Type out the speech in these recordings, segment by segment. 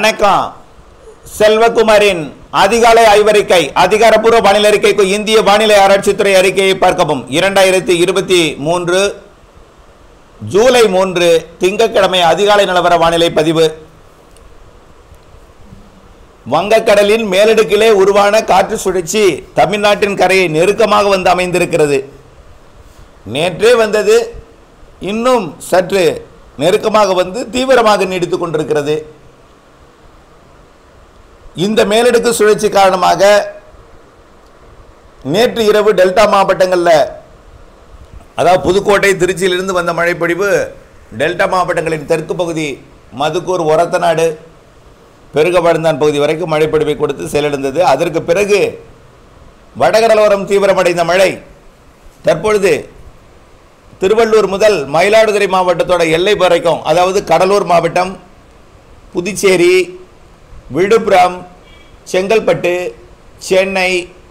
வணக்கம் செல்வகுமாரின் அதிகாலை ஆய்வறிக்கை அதிகாரப்பூர்வ வானிலை அறிக்கைக்கு இந்திய வானிலை ஆராய்ச்சித்துறை அறிக்கையை பார்க்கவும் இரண்டாயிரத்தி இருபத்தி மூன்று ஜூலை மூன்று திங்கட்கிழமை அதிகாலை நிலவர வானிலை பதிவு வங்கக்கடலின் மேலடுக்கிலே உருவான காற்று சுழற்சி தமிழ்நாட்டின் கரையை நெருக்கமாக வந்து அமைந்திருக்கிறது நேற்றே வந்தது இன்னும் சற்று நெருக்கமாக வந்து தீவிரமாக நீடித்துக் கொண்டிருக்கிறது இந்த மேலடுக்கு சுழற்சி காரணமாக நேற்று இரவு டெல்டா மாவட்டங்களில் அதாவது புதுக்கோட்டை திருச்சியிலிருந்து வந்த மழைப்பொழிவு டெல்டா மாவட்டங்களின் தெற்கு பகுதி மதுக்கூர் ஒரத்தநாடு பெருகபடுந்தான் பகுதி வரைக்கும் மழைப்பொழிவை கொடுத்து செயலிழந்தது அதற்கு பிறகு வடகடலோரம் தீவிரமடைந்த மழை தற்பொழுது திருவள்ளூர் முதல் மயிலாடுதுறை மாவட்டத்தோட எல்லை வரைக்கும் அதாவது கடலூர் மாவட்டம் புதுச்சேரி விழுப்புரம் செங்கல்பட்டு சென்னை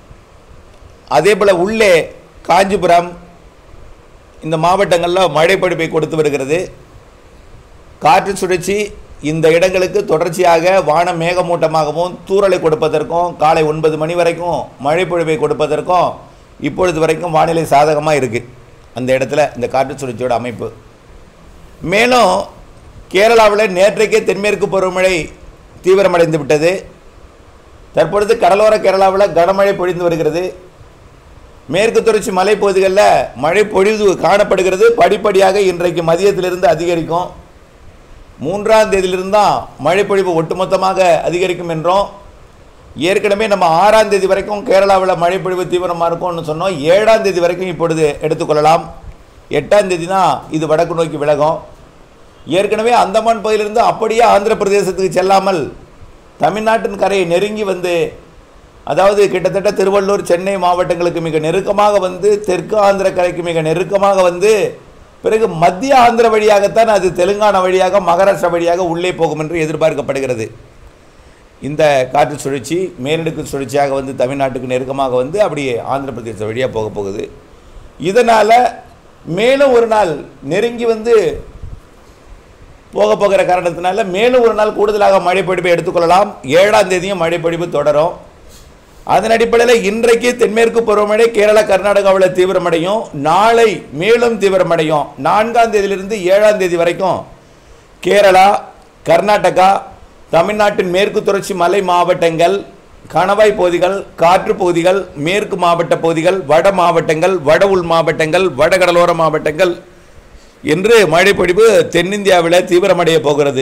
அதே போல் உள்ளே காஞ்சிபுரம் இந்த மாவட்டங்களில் மழைப்பொழிவை கொடுத்து வருகிறது காற்று சுழற்சி இந்த இடங்களுக்கு தொடர்ச்சியாக வானம் மேகமூட்டமாகவும் தூறலை கொடுப்பதற்கும் காலை ஒன்பது மணி வரைக்கும் மழைப்பொழிவை கொடுப்பதற்கும் இப்பொழுது வரைக்கும் வானிலை சாதகமாக இருக்குது அந்த இடத்துல இந்த காற்று சுழற்சியோட அமைப்பு மேலும் கேரளாவில் நேற்றைக்கே தென்மேற்கு பருவமழை தீவிரமடைந்து விட்டது தற்பொழுது கடலோர கேரளாவில் கனமழை பொழிந்து வருகிறது மேற்கு தொடர்ச்சி மலைப்பகுதிகளில் மழை பொழிவு காணப்படுகிறது படிப்படியாக இன்றைக்கு மதியத்திலிருந்து அதிகரிக்கும் மூன்றாம் தேதியிலிருந்து தான் மழைப்பொழிவு ஒட்டுமொத்தமாக அதிகரிக்கும் என்றும் ஏற்கனவே நம்ம ஆறாம் தேதி வரைக்கும் கேரளாவில் மழைப்பொழிவு தீவிரமாக இருக்கும்னு சொன்னோம் ஏழாம் தேதி வரைக்கும் இப்பொழுது எடுத்துக்கொள்ளலாம் எட்டாம் தேதி தான் இது வடக்கு நோக்கி விலகும் ஏற்கனவே அந்தமான் பகுதியிலிருந்து அப்படியே ஆந்திர பிரதேசத்துக்கு செல்லாமல் தமிழ்நாட்டின் கரையை நெருங்கி வந்து அதாவது கிட்டத்தட்ட திருவள்ளூர் சென்னை மாவட்டங்களுக்கு மிக நெருக்கமாக வந்து தெற்கு ஆந்திர கரைக்கு மிக நெருக்கமாக வந்து பிறகு மத்திய ஆந்திர வழியாகத்தான் அது தெலுங்கானா வழியாக மகாராஷ்டிரா வழியாக உள்ளே போகும் என்று எதிர்பார்க்கப்படுகிறது இந்த காற்று சுழற்சி மேலடுக்கு சுழற்சியாக வந்து தமிழ்நாட்டுக்கு நெருக்கமாக வந்து அப்படியே ஆந்திர பிரதேச வழியாக போக போகுது இதனால் மேலும் ஒரு நாள் நெருங்கி வந்து போக போகிற காரணத்தினால மேலும் ஒரு நாள் கூடுதலாக மழைப்பொழிவை எடுத்துக்கொள்ளலாம் ஏழாம் தேதியும் மழைப்பொழிவு தொடரும் அதன் அடிப்படையில் இன்றைக்கு தென்மேற்கு பருவமழை கேரளா கர்நாடகாவில் தீவிரமடையும் நாளை மேலும் தீவிரமடையும் நான்காம் தேதியிலிருந்து ஏழாம் தேதி வரைக்கும் கேரளா கர்நாடகா தமிழ்நாட்டின் மேற்கு தொடர்ச்சி மலை மாவட்டங்கள் கணவாய் பகுதிகள் காற்று பகுதிகள் மேற்கு மாவட்ட பகுதிகள் வட மாவட்டங்கள் வட உள் மாவட்டங்கள் வடகடலோர மாவட்டங்கள் என்று மழைப்பொழிவு தென்னிந்தியாவில் தீவிரமடைய போகிறது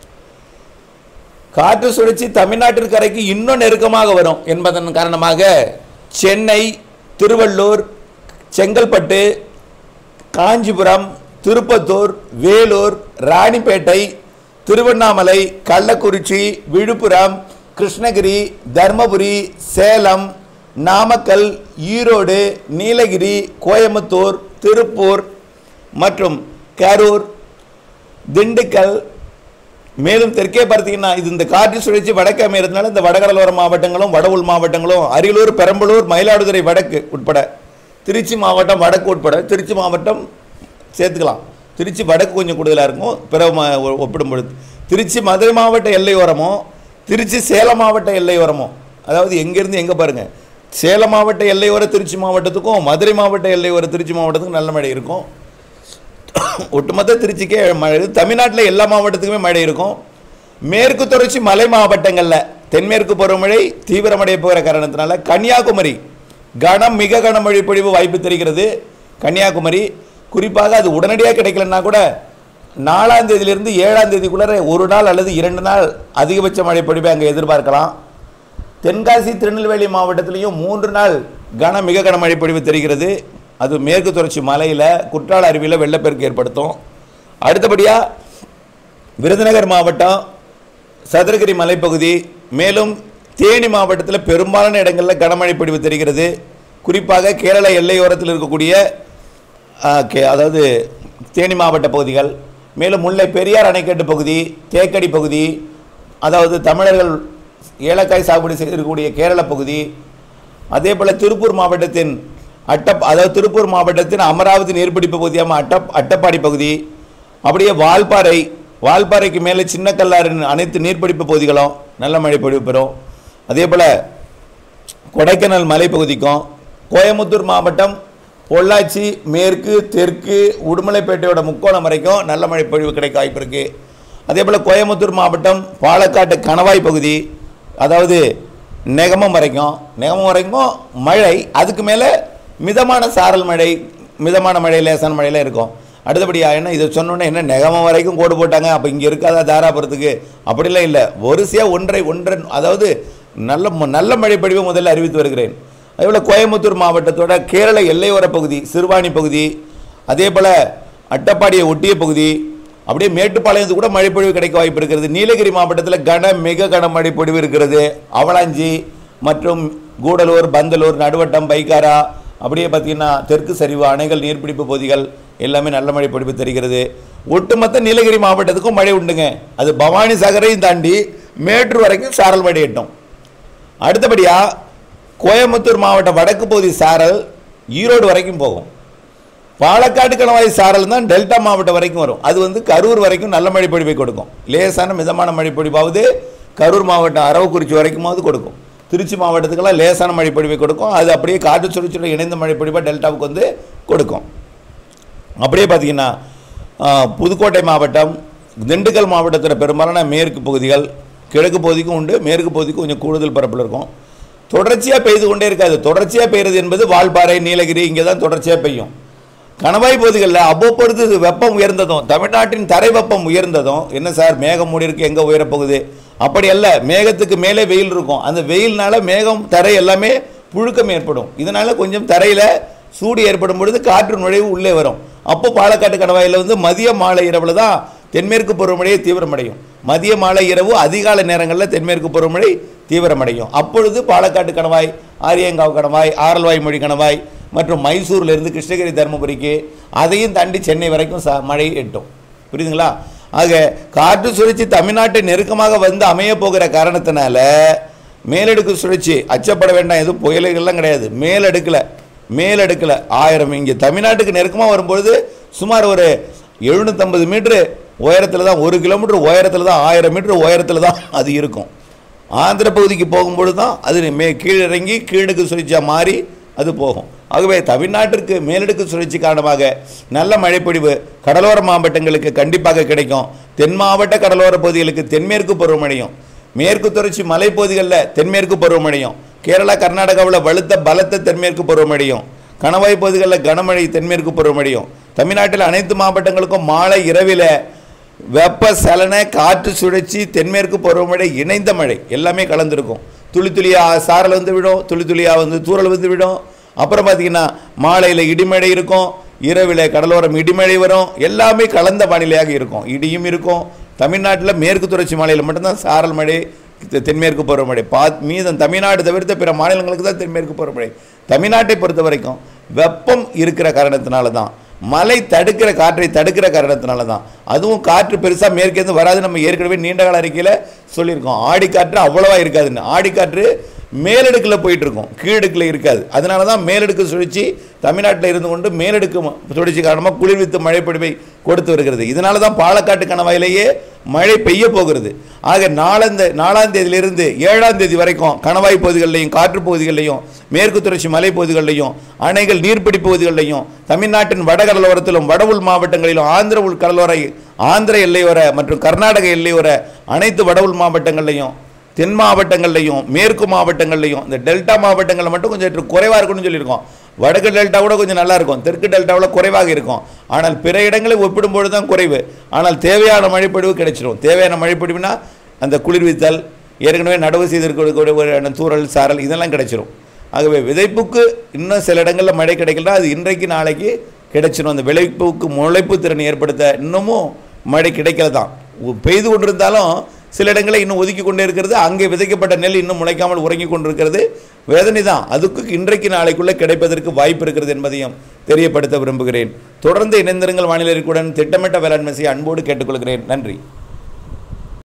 காற்று சுழற்சி தமிழ்நாட்டின் கரைக்கு இன்னும் நெருக்கமாக வரும் என்பதன் காரணமாக சென்னை திருவள்ளூர் செங்கல்பட்டு காஞ்சிபுரம் திருப்பத்தூர் வேலூர் ராணிப்பேட்டை திருவண்ணாமலை கள்ளக்குறிச்சி விழுப்புரம் கிருஷ்ணகிரி தர்மபுரி சேலம் நாமக்கல் ஈரோடு நீலகிரி கோயம்புத்தூர் திருப்பூர் மற்றும் கரூர் திண்டுக்கல் மேலும் தெற்கே பார்த்தீங்கன்னா இது இந்த காற்று சுழற்சி வடக்கு அமைகிறதுனால இந்த வடகடலோர மாவட்டங்களும் வட உள் மாவட்டங்களும் அரியலூர் பெரம்பலூர் மயிலாடுதுறை வடக்கு உட்பட திருச்சி மாவட்டம் வடக்கு உட்பட திருச்சி மாவட்டம் சேர்த்துக்கலாம் திருச்சி வடக்கு கொஞ்சம் கூடுதலாக இருக்கும் பிற மா- ஒ- ஒப்பிடும் பொழுது திருச்சி மதுரை மாவட்ட எல்லையோரமும் திருச்சி சேலம் மாவட்ட எல்லையோரமும் அதாவது எங்கேருந்து எங்கே பாருங்கள் சேலம் மாவட்ட எல்லையோர திருச்சி மாவட்டத்துக்கும் மதுரை மாவட்ட எல்லையோர திருச்சி மாவட்டத்துக்கும் நல்ல மழை இருக்கும் ஒட்டுமொத்த திருச்சிக்கே மழை இருக்கு. தமிழ்நாட்டில் எல்லா மாவட்டத்துக்குமே மழை இருக்கும் மேற்கு தொடர்ச்சி மலை மாவட்டங்களில் தென்மேற்கு பருவமழை தீவிரமடைய போகிற காரணத்தினால கன்னியாகுமரி கனம் மிக கனமழை பொழிவு வாய்ப்பு தெரிகிறது கன்னியாகுமரி குறிப்பாக அது உடனடியாக கிடைக்கலன்னா கூட நாலாம் தேதியிலிருந்து ஏழாம் தேதிக்குள்ளே ஒரு நாள் அல்லது இரண்டு நாள் அதிகபட்ச மழை பொழிவை அங்கே எதிர்பார்க்கலாம் தென்காசி திருநெல்வேலி மாவட்டத்திலையும் மூன்று நாள் கன மிக கனமழை பொழிவு தெரிகிறது அது மேற்கு தொடர்ச்சி மலையில் குற்றால அருவியில் வெள்ளப்பெருக்கு ஏற்படுத்தும் அடுத்தபடியாக விருதுநகர் மாவட்டம் சதுரகிரி மலைப்பகுதி மேலும் தேனி மாவட்டத்தில் பெரும்பாலான இடங்களில் கனமழை பொழிவு தெரிகிறது குறிப்பாக கேரள எல்லையோரத்தில் இருக்கக்கூடிய ஆ, கே- அதாவது தேனி மாவட்ட பகுதிகள் மேலும் முல்லை பெரியார் அணைக்கட்டு பகுதி தேக்கடி பகுதி அதாவது தமிழர்கள் ஏலக்காய் சாகுபடி செய்திருக்கக்கூடிய கேரள பகுதி அதே போல் திருப்பூர் மாவட்டத்தின் அட்டப் அதாவது திருப்பூர் மாவட்டத்தின் அமராவதி நீர்பிடிப்பு பகுதியான அட்டப் அட்டப்பாடி பகுதி அப்படியே வால்பாறை வால்பாறைக்கு மேலே சின்ன கல்லாறு அனைத்து நீர்பிடிப்பு பகுதிகளும் நல்ல மழை பொழிவு பெறும் அதே போல் கொடைக்கானல் மலைப்பகுதிக்கும் கோயமுத்தூர் மாவட்டம் பொள்ளாச்சி மேற்கு தெற்கு உடுமலைப்பேட்டையோட முக்கோணம் வரைக்கும் நல்ல மழை பொழிவு கிடைக்க வாய்ப்பு இருக்கு அதே போல் கோயமுத்தூர் மாவட்டம் பாலக்காட்டு கணவாய் பகுதி அதாவது நெகமம் வரைக்கும் நெகமம் வரைக்கும் மழை அதுக்கு மேலே மிதமான சாரல் மழை மிதமான மழை லேசான மழையில இருக்கும் அடுத்தபடியாக என்ன இதை சொன்னோன்னே என்ன நெகமம் வரைக்கும் கோடு போட்டாங்க அப்போ இங்கே இருக்காதா தாராபுரத்துக்கு அப்படிலாம் இல்லை வரிசையாக ஒன்றை ஒன்றன் அதாவது நல்ல ம- நல்ல மழை பொழிவை முதல்ல அறிவித்து வருகிறேன் அதேபோல் கோயம்புத்தூர் மாவட்டத்தோட கேரள எல்லையோர பகுதி சிறுவாணி பகுதி அதே போல் அட்டப்பாடியை ஒட்டிய பகுதி அப்படியே மேட்டுப்பாளையத்துக்கு கூட மழைப்பொழிவு கிடைக்க வாய்ப்பு இருக்கிறது நீலகிரி மாவட்டத்தில் கன மிக கன மழைப்பொழிவு இருக்கிறது அவலாஞ்சி மற்றும் கூடலூர் பந்தலூர் நடுவட்டம் பைக்காரா அப்படியே பார்த்தீங்கன்னா தெற்கு சரிவு அணைகள் நீர்பிடிப்பு பகுதிகள் எல்லாமே நல்ல மழை பொழிவு தெரிகிறது ஒட்டுமொத்த நீலகிரி மாவட்டத்துக்கும் மழை உண்டுங்க அது பவானி சாகரையும் தாண்டி மேட்டூர் வரைக்கும் சாரல் மழை எட்டும் அடுத்தபடியாக கோயம்புத்தூர் மாவட்ட வடக்கு பகுதி சாரல் ஈரோடு வரைக்கும் போகும் பாலக்காடு கணவாய் சாரல் தான் டெல்டா மாவட்டம் வரைக்கும் வரும் அது வந்து கரூர் வரைக்கும் நல்ல மழை பொழிவை கொடுக்கும் லேசான மிதமான மழை பொழிவாவது கரூர் மாவட்டம் அரவக்குறிச்சி வரைக்குமாவது கொடுக்கும் திருச்சி மாவட்டத்துக்கெல்லாம் லேசான மழை பொழிவை கொடுக்கும் அது அப்படியே காற்று சுழற்சியோட இணைந்த மழை பொழிவாக டெல்டாவுக்கு வந்து கொடுக்கும் அப்படியே பார்த்தீங்கன்னா ஆ, புதுக்கோட்டை மாவட்டம் திண்டுக்கல் மாவட்டத்தில் பெரும்பாலான மேற்கு பகுதிகள் கிழக்கு பகுதிக்கும் உண்டு மேற்கு பகுதிக்கும் கொஞ்சம் கூடுதல் பரப்பில் இருக்கும் தொடர்ச்சியாக பெய்து கொண்டே இருக்காது தொடர்ச்சியாக பெய்யுறது என்பது வால்பாறை நீலகிரி இங்கே தான் தொடர்ச்சியாக பெய்யும் கணவாய் பகுதிகளில் அவ்வப்பொழுது வெப்பம் உயர்ந்ததும் தமிழ்நாட்டின் தரை வெப்பம் உயர்ந்ததும் என்ன சார் மேகம் மூடி இருக்கு எங்கே உயரப்போகுது அப்படி அல்ல மேகத்துக்கு மேலே வெயில் இருக்கும் அந்த வெயில்னால மேகம் தரை எல்லாமே புழுக்கம் ஏற்படும் இதனால கொஞ்சம் தரையில் சூடு ஏற்படும் பொழுது காற்று நுழைவு உள்ளே வரும் அப்போ பாலக்காட்டு கணவாயில் வந்து மதிய மாலை இரவில் தான் தென்மேற்கு பருவமழையை தீவிரமடையும் மதிய மாலை இரவு அதிகாலை நேரங்களில் தென்மேற்கு பருவமழை தீவிரமடையும் அப்பொழுது பாலக்காட்டு கணவாய் ஆரியங்காவ் கணவாய் ஆரல்வாய் மொழி கணவாய் மற்றும் மைசூர்ல இருந்து கிருஷ்ணகிரி தருமபுரிக்கு அதையும் தாண்டி சென்னை வரைக்கும் ச மழை எட்டும் புரியுதுங்களா ஆக காற்று சுழற்சி தமிழ்நாட்டை நெருக்கமாக வந்து அமைய போகிற காரணத்தினால மேலடுக்கு சுழற்சி அச்சப்பட வேண்டாம் எதுவும் புயல்கள்லாம் கிடையாது மேலடுக்கில் மேலடுக்கில் ஆயிரம் இங்கே தமிழ்நாட்டுக்கு நெருக்கமாக வரும்பொழுது சுமார் ஒரு எழுநூற்றம்பது மீட்ரு உயரத்தில் தான் ஒரு கிலோமீட்டர் உயரத்தில் தான் ஆயிரம் மீட்டர் உயரத்தில் தான் அது இருக்கும் ஆந்திர பகுதிக்கு போகும்பொழுது தான் அது மே கீழிறங்கி கீழடுக்கு சுழற்சியாக மாறி அது போகும் ஆகவே தமிழ்நாட்டிற்கு மேலடுக்கு சுழற்சி காரணமாக நல்ல மழைப்பொழிவு கடலோர மாவட்டங்களுக்கு கண்டிப்பாக கிடைக்கும் தென் மாவட்ட கடலோர பகுதிகளுக்கு தென்மேற்கு பருவமழையும் மேற்கு தொடர்ச்சி மலைப்பகுதிகளில் தென்மேற்கு பருவமழையும் கேரளா கர்நாடகாவில் வலுத்த பலத்த தென்மேற்கு பருவமழையும் கணவாய் பகுதிகளில் கனமழை தென்மேற்கு பருவமழையும் தமிழ்நாட்டில் அனைத்து மாவட்டங்களுக்கும் மாலை இரவில் வெப்ப சலன காற்று சுழற்சி தென்மேற்கு பருவமழை இணைந்த மழை எல்லாமே கலந்துருக்கும் துளி துளியா சாரல் வந்து விடும் துளி துளியா வந்து தூறல் வந்து விடும் அப்புறம் பார்த்தீங்கன்னா மாலையில் இடிமழை இருக்கும் இரவில் கடலோரம் இடிமழை வரும் எல்லாமே கலந்த வானிலையாக இருக்கும் இடியும் இருக்கும் தமிழ்நாட்டில் மேற்கு தொடர்ச்சி மாலையில் மட்டும்தான் சாரல் மழை தெ- தென்மேற்கு பருவமழை பா மீதம் தமிழ்நாடு தவிர்த்த பிற மாநிலங்களுக்கு தான் தென்மேற்கு பருவமழை தமிழ்நாட்டை பொறுத்த வரைக்கும் வெப்பம் இருக்கிற காரணத்தினால தான் மழை தடுக்கிற காற்றை தடுக்கிற காரணத்தினால தான் அதுவும் காற்று பெருசாக மேற்கேந்து வராது நம்ம ஏற்கனவே நீண்ட கால அறிக்கையில் சொல்லியிருக்கோம் ஆடி காற்று அவ்வளவா இருக்காதுன்னு ஆடி காற்று மேலடுக்கில் போயிட்டு இருக்கும் கீழடுக்கில் இருக்காது அதனால தான் மேலடுக்கு சுழற்சி தமிழ்நாட்டில் இருந்து கொண்டு மேலடுக்கு ம- சுழற்சி காரணமாக குளிர்வித்து மழை பொழிவை கொடுத்து வருகிறது இதனால தான் பாலக்காட்டு கணவாயிலேயே மழை பெய்ய போகிறது ஆக நாலந்த நாலாம் தேதியிலிருந்து ஏழாம் தேதி வரைக்கும் கணவாய் பகுதிகளிலையும் காற்று பகுதிகளிலையும் மேற்கு தொடர்ச்சி மலை பகுதிகளிலையும் அணைகள் நீர்பிடி பகுதிகளிலையும் தமிழ்நாட்டின் வடகடலோரத்திலும் வட உள் மாவட்டங்களிலும் ஆந்திர உள் கடலோர ஆந்திர எல்லையோர மற்றும் கர்நாடக எல்லையோர அனைத்து வட உள் மாவட்டங்கள்லையும் தென் மாவட்டங்கள்லையும் மேற்கு மாவட்டங்கள்லையும் இந்த டெல்டா மாவட்டங்களில் மட்டும் கொஞ்சம் குறைவாக இருக்கும்னு சொல்லியிருக்கோம் வடக்கு டெல்டா கூட கொஞ்சம் நல்லா இருக்கும் தெற்கு டெல்டாவில் குறைவாக இருக்கும் ஆனால் பிற இடங்களை ஒப்பிடும்போது தான் குறைவு ஆனால் தேவையான மழைப்பொழிவு கிடைச்சிடும் தேவையான மழைப்பொழிவுனா அந்த குளிர்வித்தல் ஏற்கனவே நடவு செய்திருக்கக்கூடிய ஒரு தூறல் சாரல் இதெல்லாம் கிடைச்சிரும் ஆகவே விதைப்புக்கு இன்னும் சில இடங்களில் மழை கிடைக்கலனா அது இன்றைக்கு நாளைக்கு கிடைச்சிடும் அந்த விளைப்புக்கு முளைப்பு திறன் ஏற்படுத்த இன்னமும் மழை கிடைக்கல தான் உ- பெய்து கொண்டிருந்தாலும் சில இடங்களை இன்னும் ஒதுக்கி கொண்டே இருக்கிறது அங்கே விதைக்கப்பட்ட நெல் இன்னும் முளைக்காமல் உறங்கி கொண்டிருக்கிறது வேதனை தான் அதுக்கு இன்றைக்கு நாளைக்குள்ளே கிடைப்பதற்கு வாய்ப்பு இருக்கிறது என்பதையும் தெரியப்படுத்த விரும்புகிறேன் தொடர்ந்து இணைந்திருங்கள் வானிலை அறிக்கையுடன் திட்டமிட்ட வேளாண்மை செய்ய அன்போடு கேட்டுக்கொள்கிறேன் நன்றி